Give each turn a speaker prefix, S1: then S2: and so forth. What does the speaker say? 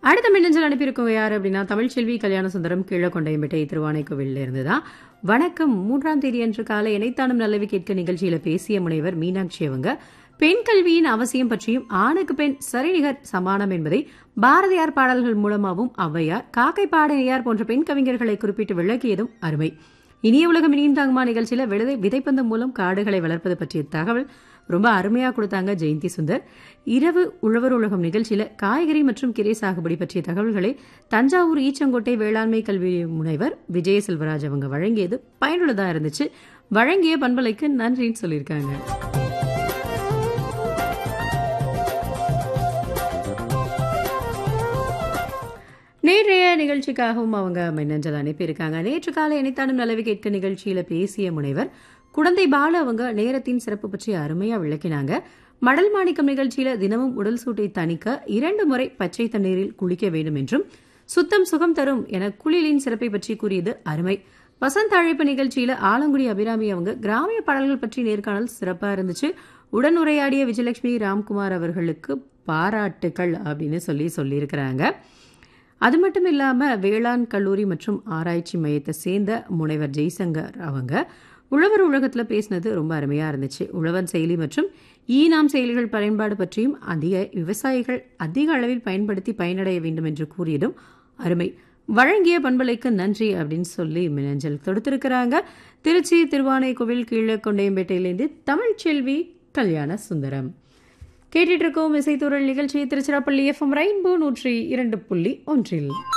S1: அடுத்த மின்னஞ்சல் அனுப்பியிருக்கவங்க யார் அப்படின்னா தமிழ்ச்செல்வி கல்யாண சுந்தரம் கீழக்கொண்டையம்பேட்டை திருவானைக்கோவிலில் இருந்து தான் வணக்கம் மூன்றாம் தேதி அன்று காலை இணைத்தானும் நல்லவி கேட்க நிகழ்ச்சியில பேசிய முனைவர் மீனாட்சி அவங்க பெண் கல்வியின் அவசியம் பற்றியும் ஆணுக்கு பெண் சரிநிகர் சமானம் என்பதை பாரதியார் பாடல்கள் மூலமாகவும் ஔவையார் காக்கை பாடனையார் போன்ற பெண் கவிஞர்களை குறிப்பிட்டு விளக்கியதும் அருமை இனிய உலகம் இனியும் தாங்குமா நிகழ்ச்சியில விதை விதைப்பந்து மூலம் காடுகளை வளர்ப்பது பற்றிய தகவல் ரொம்ப அருமையா கொடுத்தாங்க ஜெயந்தி சுந்தர் இரவு உழவர் உலகம் நிகழ்ச்சியில காய்கறி மற்றும் கீரை சாகுபடி பற்றிய தகவல்களை தஞ்சாவூர் ஈச்சங்கோட்டை வேளாண்மை கல்வி முனைவர் விஜய செல்வராஜ் அவங்க வழங்கியது பயனுள்ளதா இருந்துச்சு வழங்கிய பண்பலைக்கு நன்றின்னு சொல்லியிருக்காங்க நேற்றைய நிகழ்ச்சிக்காகவும் அவங்க மின்னஞ்சல் அனுப்பியிருக்காங்க நேற்று காலை இணைத்தானும் நலவி கேட்க நிகழ்ச்சியில பேசிய முனைவர் குழந்தை பாலு அவங்க நேரத்தின் சிறப்பு பற்றி அருமையா விளக்கினாங்க மடல் மாணிக்கம் நிகழ்ச்சியில தினமும் உடல் சூட்டை தணிக்க இரண்டு முறை பச்சை தண்ணீரில் குளிக்க வேண்டும் என்றும் சுத்தம் சுகம் தரும் என குளியலின் சிறப்பை பற்றி கூறியது அருமை வசந்த் அழைப்பு நிகழ்ச்சியில ஆலங்குடி அபிராமி அவங்க கிராமிய பாடல்கள் பற்றி நேர்காணல் சிறப்பா இருந்துச்சு உடன் உரையாடிய விஜயலட்சுமி ராம்குமார் அவர்களுக்கு பாராட்டுக்கள் அப்படின்னு சொல்லி சொல்லியிருக்கிறாங்க அது மட்டும் இல்லாம வேளாண் கல்லூரி மற்றும் ஆராய்ச்சி மையத்தை சேர்ந்த முனைவர் ஜெய்சங்கர் அவங்க உழவர் உலகத்துல பேசினது ரொம்ப அருமையா இருந்துச்சு உழவன் செயலி மற்றும் ஈ நாம் செயலிகள் பயன்பாடு பற்றியும் அதிக விவசாயிகள் அதிக அளவில் பயன்படுத்தி பயனடைய வேண்டும் என்று கூறியதும் அருமை வழங்கிய பண்பலைக்கு நன்றி அப்படின்னு சொல்லி மினஞ்சல் தொடுத்திருக்கிறாங்க திருச்சி திருவானைக்கோவில் கீழே கொண்டையம்பேட்டையிலேருந்து தமிழ்ச்செல்வி கல்யாண சுந்தரம் கேட்டுட்டு இருக்கோம் இசைத்தூரல் நிகழ்ச்சி திருச்சிராப்பள்ளி எஃப்எம் ரெயின்போ நூற்றி இரண்டு புள்ளி ஒன்றில்